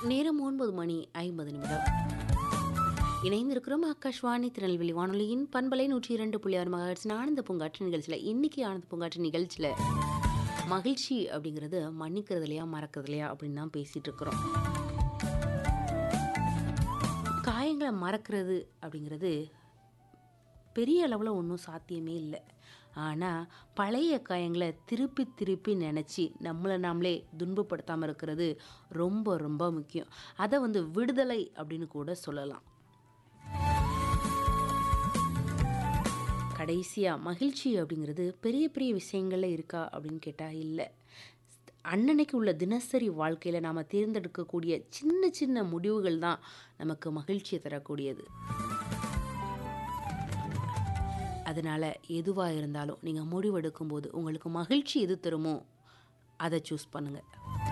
நேரம் ஒன்பது மணி ஐம்பது நிமிடம் இணைந்திருக்கிறோம் ஆகாஷ்வாணி திருநெல்வேலி வானொலியின் பண்பலை நூற்றி இரண்டு புள்ளி ஆறு மகாட்சின் ஆனந்த பூங்காற்று நிகழ்ச்சியில் இன்னைக்கு ஆனந்த பூங்காற்று நிகழ்ச்சியில் மகிழ்ச்சி அப்படிங்கிறது மன்னிக்கிறதுலையா மறக்கிறதுலையா அப்படின்னு தான் பேசிட்டு இருக்கிறோம் காயங்களை மறக்கிறது அப்படிங்கிறது பெரிய அளவில் ஒன்றும் சாத்தியமே இல்லை ஆனால் பழைய காயங்களை திருப்பி திருப்பி நினச்சி நம்மளை நாமளே துன்பப்படுத்தாமல் இருக்கிறது ரொம்ப ரொம்ப முக்கியம் அதை வந்து விடுதலை அப்படின்னு கூட சொல்லலாம் கடைசியாக மகிழ்ச்சி அப்படிங்கிறது பெரிய பெரிய விஷயங்கள்ல இருக்கா அப்படின்னு கேட்டால் இல்லை அன்னன்னைக்கு உள்ள தினசரி வாழ்க்கையில் நாம் தேர்ந்தெடுக்கக்கூடிய சின்ன சின்ன முடிவுகள் தான் நமக்கு மகிழ்ச்சியை தரக்கூடியது அதனால் எதுவாக இருந்தாலும் நீங்கள் முடிவெடுக்கும்போது உங்களுக்கு மகிழ்ச்சி எது தருமோ அதை சூஸ் பண்ணுங்கள்